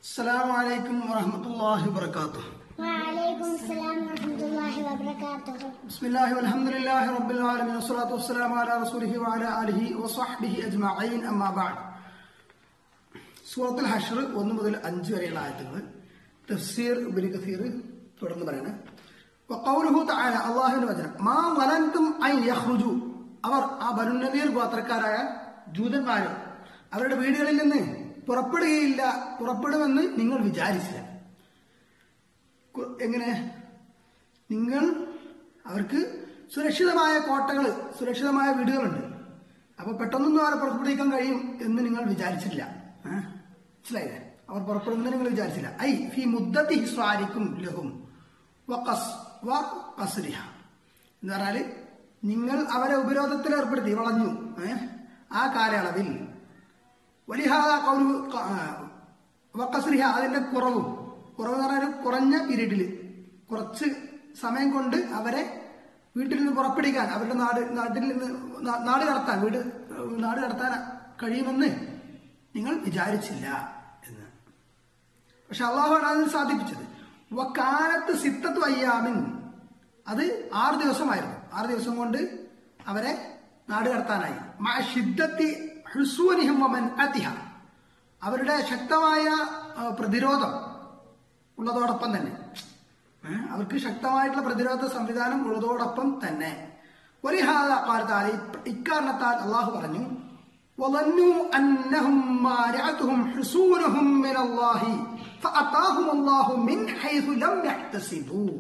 السلام عليكم ورحمة الله وبركاته وعليكم السلام ورحمة الله وبركاته بسم الله والحمد لله رب العالمين والصلاة والسلام على رسوله وعلى آله وصحبه أجمعين أما بعد സൂറത്തുൽ ഹഷർ ഒന്ന് മുതൽ അഞ്ച് വരെയുള്ള ആയത്തുകൾ തഫ്സീർ ഇബ്നു കസീർ തുടർന്ന് പറയണേ വഖൗലുഹു തആല അല്ലാഹുവിന്റെ വചനം മാ വലൻതും അൻ യഖ്റുജു അവർ ആ ബനുനദീർ ഗോത്രക്കാരായ ജൂതന്മാർ അവരുടെ വീടുകളിൽ നിന്ന് പുറപ്പെടുകയില്ല പുറപ്പെടുമെന്ന് നിങ്ങൾ വിചാരിച്ചില്ല കു- എങ്ങനെ നിങ്ങൾ അവർക്ക് സുരക്ഷിതമായ കോട്ടകൾ സുരക്ഷിതമായ വീടുകളുണ്ട് അപ്പൊ പെട്ടെന്നൊന്നും അവരെ പുറപ്പെടുവിക്കാൻ കഴിയും എന്ന് നിങ്ങൾ വിചാരിച്ചില്ല ഏ? മനസ്സിലായില്ലേ അവർ പുറപ്പെടുമെന്ന് നിങ്ങൾ വിചാരിച്ചില്ല ഐ ഫി മുദ്ദത്തി സ്വാരിക്കും ലഹും വഖസ് വ ഖസ്രിഹ എന്ന് പറഞ്ഞാല് നിങ്ങൾ അവരെ ഉപരോധത്തിൽ ഏർപ്പെടുത്തി വളഞ്ഞു ഏ? ആ കാലയളവിൽ വലിഹാദ കൗലു ക- ആ, വക്കസ്രിഹ അതിന്റെ കുറവും കുറവ് എന്ന് പറഞ്ഞാൽ ഒരു കുറഞ്ഞ പീരീഡിൽ കുറച്ച് സമയം കൊണ്ട് അവരെ വീട്ടിൽ നിന്ന് പുറപ്പെടുവിക്കാൻ അവരുടെ നാട് നാട്ടിൽ നിന്ന് നാ- നാട് കടത്താൻ വീട് ഏഹ്, നാട് കടത്താൻ കഴിയുമെന്ന് നിങ്ങൾ വിചാരിച്ചില്ല എന്ന് പക്ഷെ അള്ളാഹുവാണ് അതിന് സാധിപ്പിച്ചത് വക്കാലത്ത് സിത്തത്ത് അയ്യാമിൻ അത് ആറ് ദിവസമായിരുന്നു ആറ് ദിവസം കൊണ്ട് അവരെ നാട് കടത്താനായി മഅ ശിദ്ദത്തി ഹുസൂനിഹിം വമൻ അതിഹ അവരുടെ ശക്തമായ ആ, പ്രതിരോധം ഉള്ളതോടൊപ്പം തന്നെ ഏ? അവർക്ക് ശക്തമായിട്ടുള്ള പ്രതിരോധ സംവിധാനം ഉള്ളതോടൊപ്പം തന്നെ ഒരിഹാദ കാലത്താൽ ഇക്കാരണത്താൽ അള്ളാഹു പറഞ്ഞു وظنوا أنهم مانعتهم حصونهم من الله فأتاهم الله من حيث لم يحتسبوا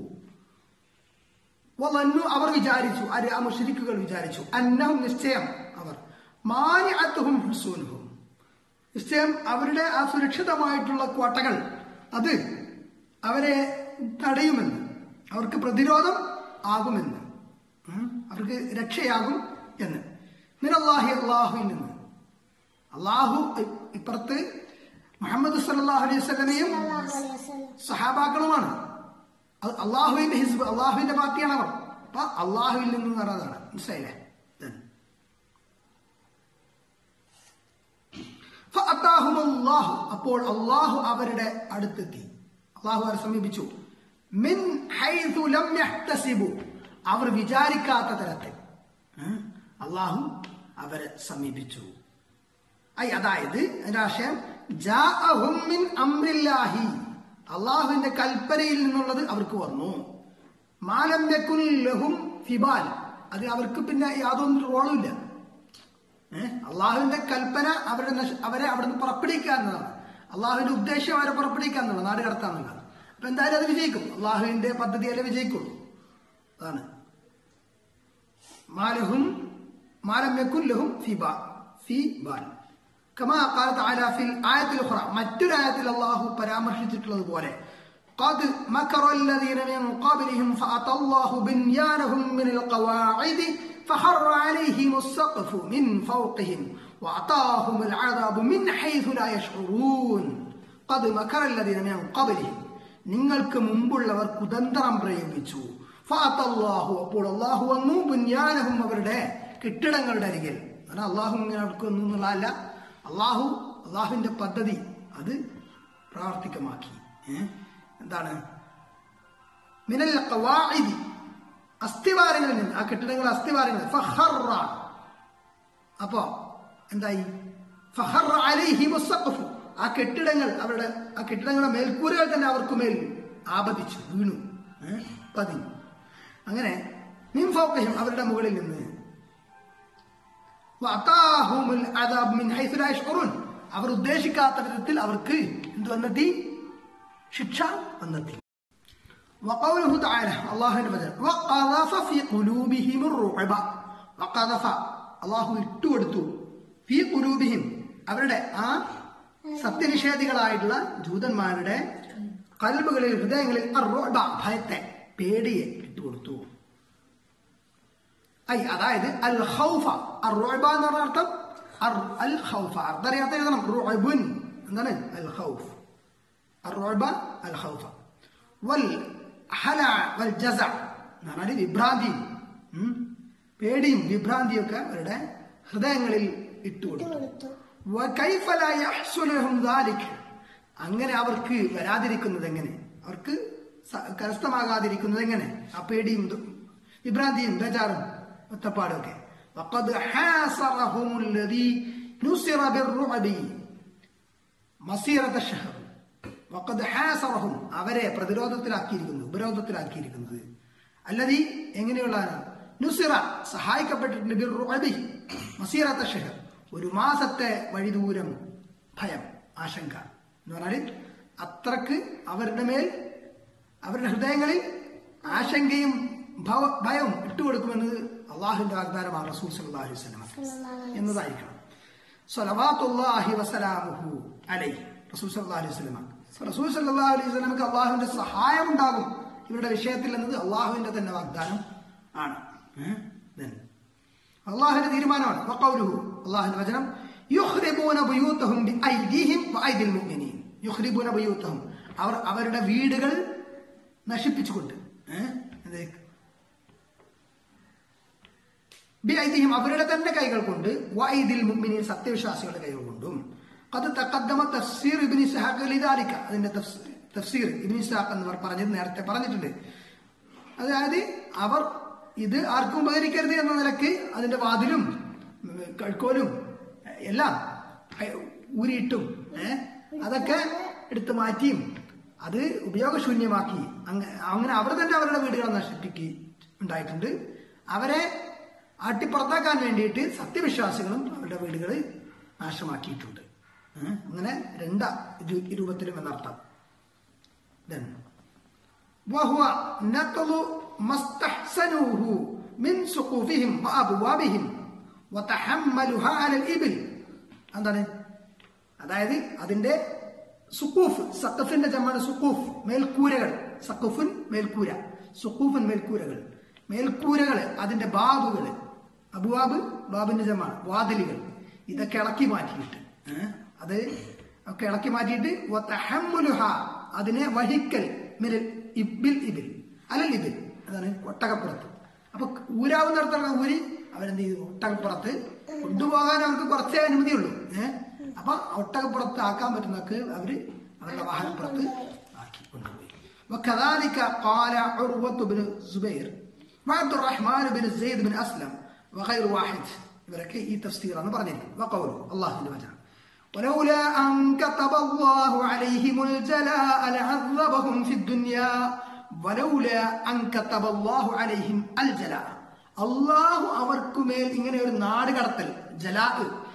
വന്നു അവർ വിചാരിച്ചു ആര് ആ മുഷരിക്കുകൾ വിചാരിച്ചു അന്നഹും നിശ്ചയം അവർ മാനിഅത്തുഹും ഹുസൂനുഹും നിശ്ചയം അവരുടെ ആ സുരക്ഷിതമായിട്ടുള്ള കോട്ടകൾ അത് അവരെ തടയുമെന്ന് അവർക്ക് പ്രതിരോധം ആകുമെന്ന് ഉം, അവർക്ക് രക്ഷയാകും എന്ന് നിരല്ലാഹി അള്ളാഹുവിൽ നിന്ന് അള്ളാഹു ഇ- ഇപ്പുറത്ത് മുഹമ്മദ് സല്ലല്ലാഹു അലൈഹി വസല്ലമയും الله عليه وسلم സഹാബാക്കളുമാണ് അത് അള്ളാഹുവിന്റെ ഹിസ്ബ് അള്ളാഹുവിന്റെ പാർട്ടിയാണ് അവർ അപ്പൊ അള്ളാഹുവിൽ നിന്ന് പറഞ്ഞതാണ് മനസ്സിലായില്ലേ Then. ഫഅത്താഹും അല്ലാഹു. അപ്പോൾ അള്ളാഹു അവരുടെ അടുത്തെത്തി അള്ളാഹു അവരെ സമീപിച്ചു മിൻ ഹൈഥു ലം യഹ്തസിബു അവർ വിചാരിക്കാത്ത തരത്തിൽ ഏ? അള്ളാഹു അവരെ സമീപിച്ചു ഐ അതായത് അതിന്റെ ആശയം ജാഅഹും മിൻ അംറില്ലാഹി അള്ളാഹുവിന്റെ കൽപ്പനയിൽ നിന്നുള്ളത് അവർക്ക് വന്നു മാലം യകുൻ ലഹും ഫിബാൽ അത് അവർക്ക് പിന്നെ യാതൊന്നും റോളും ഇല്ല ഏഹ് അള്ളാഹുവിന്റെ കൽപ്പന അവരുടെ നശ- അവരെ അവിടുന്ന് പുറപ്പെടുവിക്കുക എന്നതാണ് അള്ളാഹുവിന്റെ ഉദ്ദേശം അവരെ പുറപ്പെടുവിക്കുക എന്നുള്ളത് നാട് കടത്താൻ എന്നുള്ളത് അപ്പൊ എന്തായാലും അത് വിജയിക്കും അള്ളാഹുവിന്റെ പദ്ധതിയല്ലേ വിജയിക്കുള്ളൂ അതാണ് മാലഹും മാലം യകുൻ ലഹും ഫിബാ ഫി ബാൽ കമാ ഖാല തആല ഫിൽ ആയത്തിൽ ഉഖറ മറ്റൊരു ആയത്തിൽ അല്ലാഹു പരാമർശിച്ചിട്ടുള്ളത് പോലെ قد مكر الذين من قبلهم فأتى الله بنيانهم من القواعد فحر عليهم السقف من فوقهم وأتاهم العذاب من حيث لا يشعرون قد مكر الذين من قبلهم നിങ്ങൾക്ക് മുമ്പുള്ളവർ കുതന്ത്രം പ്രയോഗിച്ചു ഫാത്തല്ലാഹു അപ്പോൾ അള്ളാഹു വന്നു ബുന്യാനഹും അവരുടെ കെട്ടിടങ്ങളുടെ അരികിൽ കാരണം അള്ളാഹു ഇങ്ങനെ അവർക്ക് വന്നു എന്നുള്ളതല്ല അള്ളാഹു അള്ളാഹുവിന്റെ പദ്ധതി അത് പ്രാവർത്തികമാക്കി ഏ? എന്താണ് മിനൽ ഖവാഇദി അസ്ഥിവാരങ്ങളിൽ നിന്ന് ആ കെട്ടിടങ്ങൾ അസ്ഥിവാരങ്ങൾ ഫഹറ അപ്പോ എന്തായി ഫഹറ അലൈഹി മുസ്സഖഫു ആ കെട്ടിടങ്ങൾ അവരുടെ ആ കെട്ടിടങ്ങളുടെ മേൽക്കൂരകൾ തന്നെ അവർക്ക് മേൽ ആപതിച്ചു വീണു ഏ? പതിഞ്ഞു അങ്ങനെ നിംഫോക്കയും അവരുടെ മുകളിൽ നിന്ന് വഅതാഹുമുൽ അദാബ് മിൻ ഹൈസു ലാ യശ്ഉറൂൻ. അവർ ഉദ്ദേശിക്കാത്ത വിധത്തിൽ അവർക്ക് എന്ത് വന്നെത്തി ശിക്ഷ വന്നെത്തി وقوله تعالى الله وجل وقذف في قلوبهم الرعب وقذف الله ഇട്ടുകൊടുത്തു ഫി കുലൂബിഹിം അവരുടെ ആ സത്യനിഷേധികളായിട്ടുള്ള ജൂതന്മാരുടെ കൽബുകളിൽ ഹൃദയങ്ങളിൽ അർറുഅബ, ഭയത്തെ പേടിയെ ഇട്ടുകൊടുത്തു ഐ അതായത് അൽ ഖൗഫ അർറുഅബ എന്ന് പറഞ്ഞ അർത്ഥം അർ- അൽ ഖൗഫ അർത്ഥം അറിയാത്ത എഴുതണം റുഅബുൻ എന്താണ് അൽ ഖൗഫ് الرعب الخوف والهلع والجزع എന്ന് പറഞ്ഞാൽ വിഭ്രാന്തിയും ഉം, പേടിയും വിഭ്രാന്തിയും ഒക്കെ അവരുടെ ഹൃദയങ്ങളിൽ ഇട്ടുകൊടുത്തു കൊടുത്തു وكيف لا يحصل لهم ذلك അങ്ങനെ അവർക്ക് വരാതിരിക്കുന്നത് എങ്ങനെ അവർക്ക് സ- കരസ്ഥമാകാതിരിക്കുന്നത് എങ്ങനെ ആ പേടിയും ദു- വിഭ്രാന്തിയും ബേജാറും ഒറ്റപ്പാടും ഒക്കെ وقد حاصرهم الذي نصر بالرعب മസീറത ഷഹർ വഖദ് ഹാസറഹും അവരെ പ്രതിരോധത്തിലാക്കിയിരിക്കുന്നത് ഉപരോധത്തിലാക്കിയിരിക്കുന്നത് അല്ലതി എങ്ങനെയുള്ളതാണ് നുസിറ സഹായിക്കപ്പെട്ടിട്ടുണ്ട് ബിർ റുഅബി മസീറത്ത ഷഹർ ഒരു മാസത്തെ വഴിദൂരം ഭയം ആശങ്ക എന്ന് പറഞ്ഞാൽ അത്രക്ക് അവരുടെ മേൽ അവരുടെ ഹൃദയങ്ങളിൽ ആശങ്കയും ഭവ- ഭയവും ഇട്ടുകൊടുക്കുമെന്നത് അള്ളാഹുവിന്റെ വാഗ്ദാനമാണ് റസൂൽ സല്ലല്ലാഹു അലൈഹി വസല്ലം എന്നതായിരിക്കണം സ്വലവാത്തുല്ലാഹി വസലാമുഹു അലൈഹി റസൂൽ സല്ലല്ലാഹു അലൈഹി വസല്ലം റസൂൽ സല്ലല്ലാഹു അലൈഹി വസല്ലമക്ക് അള്ളാഹുവിന്റെ സഹായം ഉണ്ടാകും ഇവരുടെ വിഷയത്തിൽ എന്നത് അള്ളാഹുവിന്റെ തന്നെ വാഗ്ദാനം ആണ് ഏ? Then. അള്ളാഹുവിന്റെ തീരുമാനമാണ് വഖൗലുഹു അള്ളാഹുവിന്റെ വചനം യുഖ്രിബൂന ബുയൂത്തഹും ബിഐദിഹിം വഐദിൽ മുഅ്മിനീൻ യുഖ്രിബൂന ബുയൂത്തഹും അവർ അവരുടെ വീടുകൾ നശിപ്പിച്ചുകൊണ്ട് ഏ? എന്ത്? ബിഐദിഹിം അവരുടെ തന്നെ കൈകൾ കൊണ്ട് വൈദിൽ മുഅ്മിനീൻ സത്യവിശ്വാസികളുടെ കൈകൾ കൊണ്ടും അത് തഖദ്ദമ തഫ്സീർ ഇബ്നു ഇസ്ഹാഖ് ലിദാലിക അതിന്റെ തഫ്സ്- തഫ്സീർ ഇബ്നു ഇസ്ഹാഖ് എന്നിവർ പറഞ്ഞത് നേരത്തെ പറഞ്ഞിട്ടുണ്ട് അതായത് അവർ ഇത് ആർക്കും ഉപകരിക്കരുത് എന്ന നിലക്ക് അതിന്റെ വാതിലും ഉം, കഴുക്കോലും എ, എല്ലാം എ, ഊരിയിട്ടും ഏ, അതൊക്കെ എടുത്തു മാറ്റിയും അത് ഉപയോഗശൂന്യമാക്കി അങ്ങ- അങ്ങനെ അവർ തന്നെ അവരുടെ വീടുകൾ നശിപ്പിക്കി ഉണ്ടായിട്ടുണ്ട് അവരെ ആട്ടിപ്പുറത്താക്കാൻ വേണ്ടിയിട്ട് സത്യവിശ്വാസികളും അവരുടെ വീടുകൾ നാശമാക്കിയിട്ടുണ്ട് ഏ, അങ്ങനെ രണ്ടാ രു- രൂപത്തിലും എന്നർത്ഥം Then, وهو نقل ما استحسنوه من سقوفهم وأبوابهم وتحملها على الإبل എന്താണ് അതായത് അതിന്റെ സുക്കൂഫ് സക്കഫിന്റെ ജമാണ് സുക്കൂഫ് മേൽക്കൂരകൾ സക്കഫുൻ മേൽക്കൂര സുക്കൂഫൻ മേൽക്കൂരകൾ മേൽക്കൂരകൾ അതിന്റെ ബാബുകൾ അബുവാബ് ബാബിന്റെ ജമാണ് വാതിലുകൾ ഇതൊക്കെ ഇളക്കി മാറ്റിയിട്ട് ഏ? അത് ഒക്കെ ഇളക്കി മാറ്റിയിട്ട് വതഹമ്മുലുഹ, അതിനെ വഹിക്കൽ മിനൽ ഇബിൽ ഇബിൽ അലൽ ഇബിൽ അതാണ് ഒട്ടകപ്പുറത്ത് അപ്പൊ ഊരാവുന്നിടത്തോളം ഊരി അവരെന്ത് ചെയ്തു ഒട്ടകപ്പുറത്ത് കൊണ്ടുപോകാൻ അവർക്ക് കുറച്ചേ അനുമതിയുള്ളൂ ഏഹ് അപ്പൊ ഒട്ടകപ്പുറത്ത് ആക്കാൻ പറ്റുന്നവർക്ക് അവര് അവരുടെ വാഹനപ്പുറത്ത് ആക്കി കൊണ്ടുപോയി وكذلك قال عروة بن الزبير وعبد الرحمن بن زيد بن أسلم وغير واحد ഇവരൊക്കെ ഈ തഫ്സീർ എന്ന് പറഞ്ഞിരിക്കും وقوله അള്ളാഹുവിന്റെ വചനം ولولا أن كتب الله عليهم الجلاء لعذبهم في الدنيا ولولا أن كتب الله عليهم الجلاء അള്ളാഹു അവർക്കുമേൽ ഇങ്ങനെ ഒരു നാട് കടത്തൽ ജലാ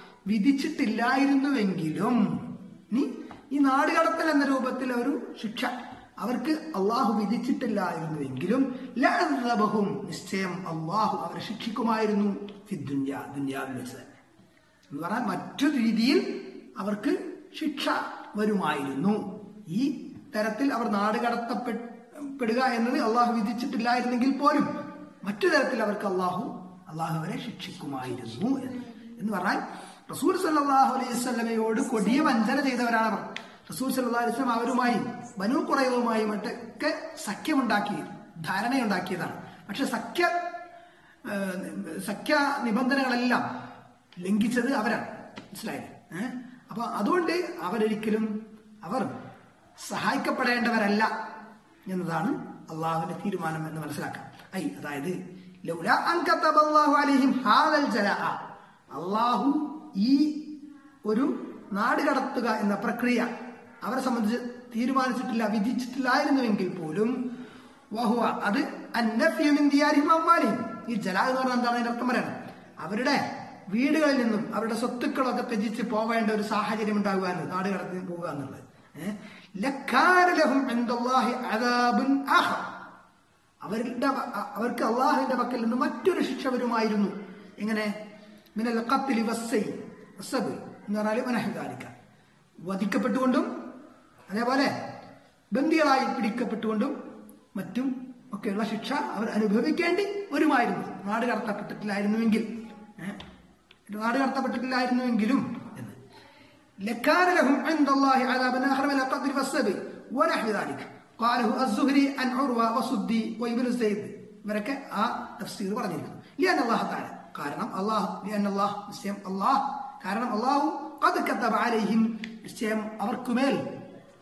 വിധിച്ചിട്ടില്ലായിരുന്നുവെങ്കിലും നീ ഈ നാട് കടത്തൽ എന്ന രൂപത്തിൽ ഒരു ശിക്ഷ അവർക്ക് അള്ളാഹു വിധിച്ചിട്ടില്ലായിരുന്നുവെങ്കിലും ലഅذبهم നിശ്ചയം അള്ളാഹു അവരെ ശിക്ഷിക്കുമായിരുന്നു ഫിദ്ദുന്യ ദുന്യാവിൽ വെച്ച് തന്നെ എന്ന് പറഞ്ഞാൽ മറ്റൊരു രീതിയിൽ അവർക്ക് ശിക്ഷ വരുമായിരുന്നു ഈ തരത്തിൽ അവർ നാട് കടത്തപ്പെടുക എന്നത് അള്ളാഹു വിധിച്ചിട്ടില്ലായിരുന്നെങ്കിൽ പോലും മറ്റു തരത്തിൽ അവർക്ക് അള്ളാഹു അള്ളാഹു അവരെ ശിക്ഷിക്കുമായിരുന്നു എന്ന് എന്ന് പറഞ്ഞാൽ റസൂൽ സല്ലാഹു അലൈഹി സ്വലമയോട് കൊടിയ വഞ്ചന ചെയ്തവരാണ് അവർ റസൂൽ സല്ലാ അലൈഹി സ്വലം അവരുമായി ബനു കുറയുമായി മറ്റൊക്കെ സഖ്യമുണ്ടാക്കി ധാരണയുണ്ടാക്കിയതാണ് പക്ഷെ സഖ്യ ഏഹ്, സഖ്യ നിബന്ധനകളെല്ലാം ലംഘിച്ചത് അവരാണ് മനസ്സിലായില്ലേ ഏഹ്? അപ്പൊ അതുകൊണ്ട് അവരൊരിക്കലും അവർ സഹായിക്കപ്പെടേണ്ടവരല്ല എന്നതാണ് അള്ളാഹുവിന്റെ തീരുമാനം എന്ന് മനസ്സിലാക്കാം ഐ അതായത് ലൗലാ അൻ കതബല്ലാഹു അലൈഹിം ഹാദൽ ജലാഅ. അള്ളാഹു ഈ ഒരു നാട് കടത്തുക എന്ന പ്രക്രിയ അവരെ സംബന്ധിച്ച് തീരുമാനിച്ചിട്ടില്ല വിധിച്ചിട്ടില്ലായിരുന്നുവെങ്കിൽ പോലും വഹുവ അത് അന്നഫ്യു മിൻ ദിയാരിഹിം അമ്വാലിഹിം. ഈ ജലാ എന്ന് പറഞ്ഞാൽ എന്താണ് അതിന്റെ അർത്ഥം പറയണം അവരുടെ വീടുകളിൽ നിന്നും അവരുടെ സ്വത്തുക്കളൊക്കെ ത്യജിച്ച് പോവേണ്ട ഒരു സാഹചര്യം ഉണ്ടാകുക എന്നത് നാട് കടത്തി പോവുക എന്നുള്ളത് ഏഹ്? ലക്കാന ലഹും ഇൻദല്ലാഹി അദാബുൻ ആഖർ. അവരുടെ അ- അവർക്ക് അള്ളാഹുവിന്റെ പക്കൽ നിന്ന് മറ്റൊരു ശിക്ഷ വരുമായിരുന്നു എങ്ങനെ മിനൽ ഖത്ലി വസ്സൈ വസ്സബ് എന്ന് പറഞ്ഞാൽ മനഹിദാലിക്ക വധിക്കപ്പെട്ടുകൊണ്ടും അതേപോലെ ബന്ദികളായി പിടിക്കപ്പെട്ടുകൊണ്ടും മറ്റും ഒക്കെയുള്ള ശിക്ഷ അവർ അനുഭവിക്കേണ്ടി വരുമായിരുന്നു നാട് കടത്തപ്പെട്ടിട്ടില്ലായിരുന്നുവെങ്കിൽ ഏഹ്? നാട് കടത്തപ്പെട്ടിട്ടില്ലായിരുന്നുവെങ്കിലും എന്ന് لكان لهم عند الله عذاب آخر من القتل والسبي ونحو ذلك قاله الزهري عن عروة وصدي وابن زيد ഇവരൊക്കെ ആ തഫ്സീർ പറഞ്ഞിരിക്കുന്നു ലിയാൻ അള്ളാഹു താല കാരണം അള്ളാഹു ലിയാൻ അള്ളാഹ് നിശ്ചയം അള്ളാഹ് കാരണം അള്ളാഹു قد كتب عليهم നിശ്ചയം അവർക്കുമേൽ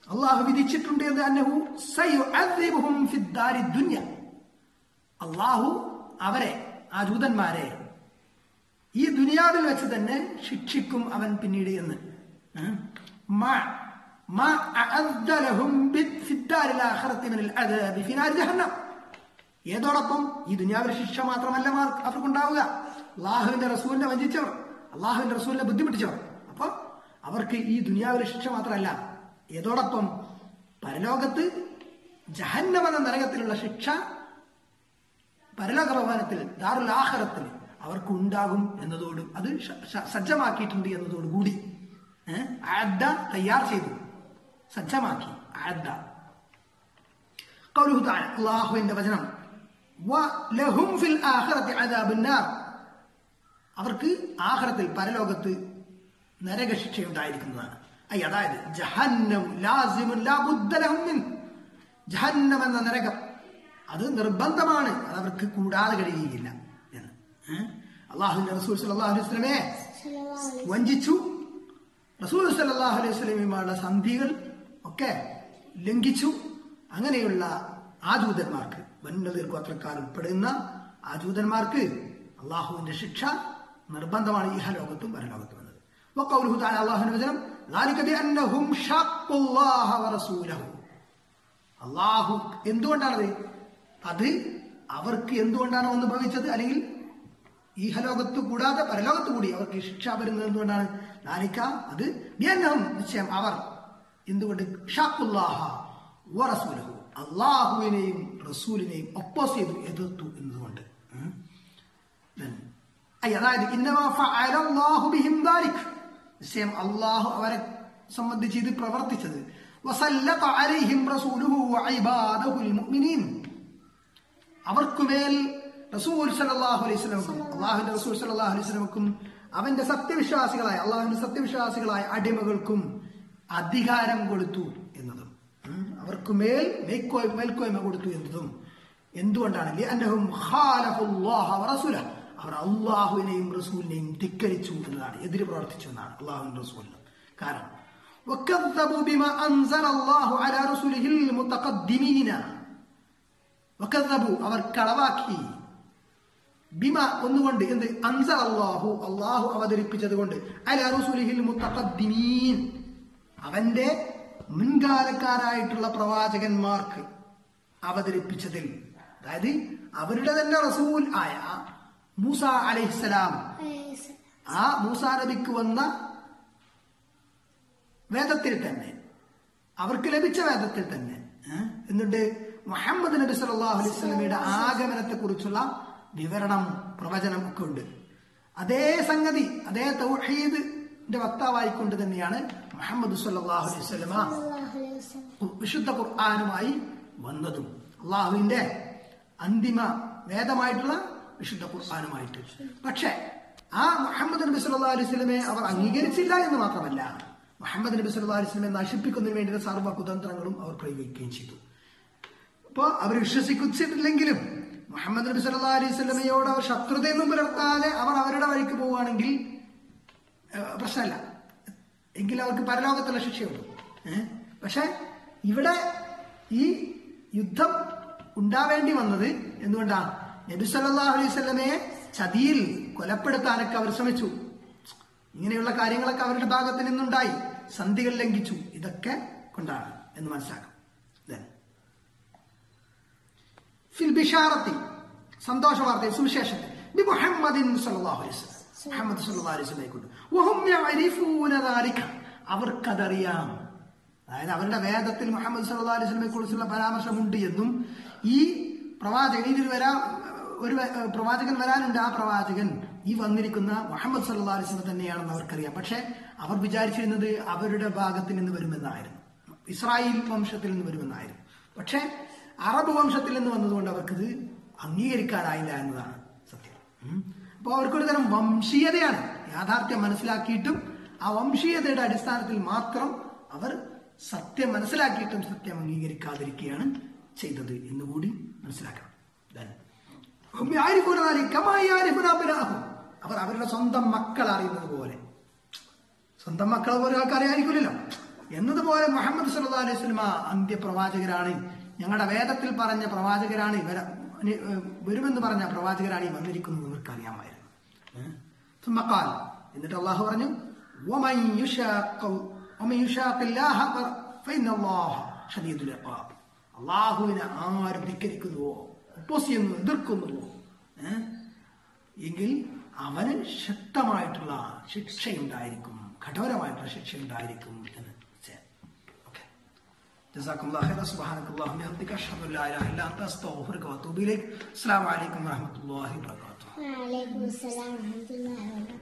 അള്ളാഹു വിധിച്ചിട്ടുണ്ട് എന്ന് അന്നഹു സയുഅദ്ദിബുഹും ഫിദ്ദാരി ദുനിയ അള്ളാഹു അവരെ ആ ജൂതന്മാരെ ഈ ദുനിയാവിൽ വെച്ച് തന്നെ ശിക്ഷിക്കും അവൻ പിന്നീട് എന്ന് ഉം. മ- മ അഅദ്ദ ലഹും ബി- ഫിദ്ദാരിൽ ആഖിറത്തി മിനൽ അദാബി ഫി നാരി ജഹന്നം. ഏതോടൊപ്പം ഈ ദുനിയാവിലെ ശിക്ഷ മാത്രമല്ല മാർ- അവർക്കുണ്ടാവുക അള്ളാഹുവിന്റെ റസൂലിനെ വഞ്ചിച്ചവർ അള്ളാഹുവിന്റെ റസൂലിനെ ബുദ്ധിമുട്ടിച്ചവർ അപ്പൊ അവർക്ക് ഈ ദുനിയാവിലെ ശിക്ഷ മാത്രമല്ല ഏതോടൊപ്പം പരലോകത്ത് ജഹന്നം എന്ന നരകത്തിലുള്ള ശിക്ഷ പരലോക ഭവനത്തിൽ ദാറുൽ ആഖിറത്തിൽ അവർക്ക് ഉണ്ടാകും എന്നതോട് അത് ശ- ശ- സജ്ജമാക്കിയിട്ടുണ്ട് എന്നതോടുകൂടി ഏഹ് ആദ്ദ തയ്യാർ ചെയ്തു സജ്ജമാക്കി ആദ്ദ قوله تعالى الله عند വചനം ولهم في الآخرة عذاب النار അവർക്ക് ആഖിറത്തിൽ പരലോകത്ത് നരകശിക്ഷ ഉണ്ടായിരിക്കുന്നതാണ് അയ്യ അതായത് ജഹന്നം ലാസിമുൻ ലാ ബുദ്ദ ലഹും മിൻ ജഹന്നം എന്ന നരകം അത് നിർബന്ധമാണ് അത് അവർക്ക് കൂടാതെ കഴിയുകയില്ല എന്ന് ഏഹ്? അള്ളാഹുവിന്റെ റസൂൽ സല്ലല്ലാഹു അലൈഹി വസല്ലമയെ സല്ലല്ലാഹു അലൈഹി വഞ്ചിച്ചു റസൂൽ സല്ലല്ലാഹു അലൈഹി വസല്ലമയുമായുള്ള സന്ധികൾ ഒക്കെ ലംഘിച്ചു അങ്ങനെയുള്ള ആജൂതന്മാർക്ക് വന്നതീർ ഗോത്രക്കാർ ഉൾപ്പെടുന്ന ആജൂതന്മാർക്ക് അള്ളാഹുവിന്റെ ശിക്ഷ നിർബന്ധമാണ് ഈ ലോകത്തും പരലോകത്തും എന്നത് وقوله تعالى الله വചനം ذلك بأنهم شاقوا الله ورسوله അള്ളാഹു എന്തുകൊണ്ടാണത് അത് അവർക്ക് എന്തുകൊണ്ടാണ് വന്ന് ഭവിച്ചത് അല്ലെങ്കിൽ ഈഹലോകത്ത് കൂടാതെ പരലോകത്ത് കൂടി അവർക്ക് ശിക്ഷ വരുന്നത് എന്തുകൊണ്ടാണ് ലാലിക്ക അത് ബിയന്നഹും നിശ്ചയം അവർ എന്തുകൊണ്ട് ഷാഖുല്ലാഹ വ റസൂലഹു അള്ളാഹുവിനെയും റസൂലിനെയും ഒപ്പോസ് ചെയ്തു എതിർത്തു എന്നതുകൊണ്ട് ഉം. Then, അയ്യ, അതായത് ഇന്നമാ ഫഅല അല്ലാഹു ബിഹിം ദാലിക് നിശ്ചയം അള്ളാഹു അവരെ സംബന്ധിച്ച് ഇത് പ്രവർത്തിച്ചത് വസല്ലത അലൈഹിം റസൂലുഹു വഇബാദഹുൽ മുഅ്മിനീൻ അവർക്കുമേൽ റസൂൽ സല്ലല്ലാഹു അലൈഹി വസല്ലമക്കും അള്ളാഹുവിന്റെ റസൂൽ സല്ലല്ലാഹു അലൈഹി വസല്ലമക്കും അവന്റെ സത്യവിശ്വാസികളായ അള്ളാഹുവിന്റെ സത്യവിശ്വാസികളായ അടിമകൾക്കും അധികാരം കൊടുത്തു എന്നതും ഉം, അവർക്കുമേൽ മേൽക്കോയ് മേൽക്കോയ്മ കൊടുത്തു എന്നതും എന്തുകൊണ്ടാണ് ലിഅന്നഹും ഖാലഫുല്ലാഹ വറസൂല അവർ അള്ളാഹുവിനെയും റസൂലിനെയും ധിക്കരിച്ചു എന്നതാണ് എതിര് പ്രവർത്തിച്ചു എന്നാണ് അള്ളാഹുവിന്റെ റസൂലിനും കാരണം وكذبوا بما أنزل الله على رسله المتقدمين വക്കദ്ദബു അവർ കളവാക്കി ബിമ ഒന്നുകൊണ്ട് എന്ത് അൻസർ അള്ളാഹു അള്ളാഹു അവതരിപ്പിച്ചത് കൊണ്ട് അല റസൂലിഹിൽ മുത്തഖദ്ദിമീൻ അവന്റെ മുൻകാലക്കാരായിട്ടുള്ള പ്രവാചകന്മാർക്ക് അവതരിപ്പിച്ചതിൽ അതായത് അവരുടെ തന്നെ റസൂൽ ആയ മൂസ അലൈഹിസ്സലാം വസല്ലം. ആ മൂസ നബിക്ക് വന്ന വേദത്തിൽ തന്നെ അവർക്ക് ലഭിച്ച വേദത്തിൽ തന്നെ ഏ? എന്നിട്ട് മുഹമ്മദ് നബി സല്ലല്ലാഹു അലൈഹി വസല്ലമയുടെ ആഗമനത്തെ കുറിച്ചുള്ള വിവരണം പ്രവചനം ഒക്കെ ഉണ്ട് അതേ സംഗതി അതേ തൗഹീദിന്റെ വക്താവായിക്കൊണ്ട് തന്നെയാണ് മുഹമ്മദ് സല്ലല്ലാഹു അലൈഹി വസല്ലമ സല്ലല്ലാഹു അലൈഹി വസല്ലം. വിശുദ്ധ ഖുർആാനുമായി വന്നതും അള്ളാഹുവിന്റെ അന്തിമ വേദമായിട്ടുള്ള വിശുദ്ധ ഖുർആാനുമായിട്ട് പക്ഷേ ആ മുഹമ്മദ് നബി സല്ലല്ലാഹു അലൈഹി വസല്ലമയെ അവർ അംഗീകരിച്ചില്ല എന്ന് മാത്രമല്ല മുഹമ്മദ് നബി സല്ലല്ലാഹു അലൈഹി വസല്ലമയെ നശിപ്പിക്കുന്നതിന് വേണ്ടിയുള്ള സർവ്വ കുതന്ത്രങ്ങളും അവർ പ്രയോഗിക്കുകയും ചെയ്തു അപ്പോൾ അവർ വിശ്വസിച്ചിട്ടില്ലെങ്കിലും മുഹമ്മദ് നബി സല്ലല്ലാഹു അലൈഹി വസല്ലമയോട് അവർ ശത്രുതയൊന്നും പുലർത്താതെ അവർ അവരുടെ വഴിക്ക് പോവുകയാണെങ്കിൽ ഏഹ്, പ്രശ്നമല്ല എങ്കിൽ അവർക്ക് പരലോകത്തുള്ള ശിക്ഷയുള്ളൂ ഏഹ്? പക്ഷെ ഇവിടെ ഈ യുദ്ധം ഉണ്ടാവേണ്ടി വന്നത് എന്തുകൊണ്ടാണ് നബി സല്ലല്ലാഹു അലൈഹി വസല്ലമയെ ചതിയിൽ കൊലപ്പെടുത്താനൊക്കെ അവർ ശ്രമിച്ചു ഇങ്ങനെയുള്ള കാര്യങ്ങളൊക്കെ അവരുടെ ഭാഗത്ത് നിന്നുണ്ടായി സന്ധികൾ ലംഘിച്ചു ഇതൊക്കെ കൊണ്ടാണ് എന്ന് മനസ്സിലാക്കാം Then, ഫിൽ ബിഷാറത്തി സന്തോഷ വാർത്തയിൽ സുവിശേഷത്തിൽ ബി മുഹമ്മദിൻ സല്ലല്ലാഹു അലൈഹി വസല്ലം മുഹമ്മദ് സല്ലല്ലാഹു അലൈഹി വസല്ലമയെ കൊണ്ട് വഹും യഅരിഫൂന ദാലിക അവർക്കതറിയാം അതായത് അവരുടെ വേദത്തിൽ മുഹമ്മദ് സല്ലല്ലാഹു അലൈഹി വസല്ലമയെ കുറിച്ചുള്ള പരാമർശമുണ്ട് എന്നും ഈ പ്രവാചകൻ ഇതിൽ വരാ ഒരു വ- പ്രവാചകൻ വരാനുണ്ട് ആ പ്രവാചകൻ ഈ വന്നിരിക്കുന്ന മുഹമ്മദ് സല്ലല്ലാഹു അലൈഹി വസല്ലം തന്നെയാണെന്ന് അവർക്കറിയാം പക്ഷെ അവർ വിചാരിച്ചിരുന്നത് അവരുടെ ഭാഗത്ത് നിന്ന് വരുമെന്നായിരുന്നു ഇസ്രായേൽ വംശത്തിൽ നിന്ന് വരുമെന്നായിരുന്നു പക്ഷെ അറബ് വംശത്തിൽ നിന്ന് വന്നതുകൊണ്ട് അവർക്കിത് അംഗീകരിക്കാനായില്ല എന്നതാണ് സത്യം ഉം. അപ്പോൾ അവർക്കൊരു തരം വംശീയതയാണ് യാഥാർത്ഥ്യം മനസ്സിലാക്കിയിട്ടും ആ വംശീയതയുടെ അടിസ്ഥാനത്തിൽ മാത്രം അവർ സത്യം മനസ്സിലാക്കിയിട്ടും സത്യം അംഗീകരിക്കാതിരിക്കുകയാണ് ചെയ്തത് എന്നുകൂടി മനസ്സിലാക്കണം Then, ഹും യഅരിഫൂന ദാലിക കമാ യഅരിഫൂന അബ്നാഅഹും. അവർ അവരുടെ സ്വന്തം മക്കൾ അറിയുന്നത് പോലെ സ്വന്തം മക്കളെ പോലെ ആൾക്ക് അറിയാതിരിക്കില്ലല്ലോ എന്നതുപോലെ മുഹമ്മദ് സല്ലല്ലാഹു അലൈഹി വസല്ലമ അന്ത്യപ്രവാചകരാണ് ഞങ്ങളുടെ വേദത്തിൽ പറഞ്ഞ പ്രവാചകരാണ് ഇവര ഇനി, ഏഹ്, വരുമെന്ന് പറഞ്ഞ പ്രവാചകരാണ് ഈ വന്നിരിക്കുന്നത് ഇവർക്ക് അറിയാമായിരുന്നു ഏഹ്? ثم قال എന്നിട്ട് അള്ളാഹു പറഞ്ഞു ومن يشاق ومن يشاق الله فإن الله شديد العقاب അള്ളാഹുവിനെ ആര് ധിക്കരിക്കുന്നുവോ ഒപ്പോസ് ചെയ്യുന്നു എതിർക്കുന്നുവോ ഏഹ്? എങ്കിൽ അവന് ശക്തമായിട്ടുള്ള ശിക്ഷയുണ്ടായിരിക്കും കഠോരമായിട്ടുള്ള ശിക്ഷയുണ്ടായിരിക്കും എന്ന് ഓക്കെ جزاكم الله خيرا سبحانك اللهم وبحمدك اشهد ان لا اله الا انت استغفرك واتوب اليك السلام عليكم ورحمه الله وبركاته وعليكم السلام ورحمة الله وبركاته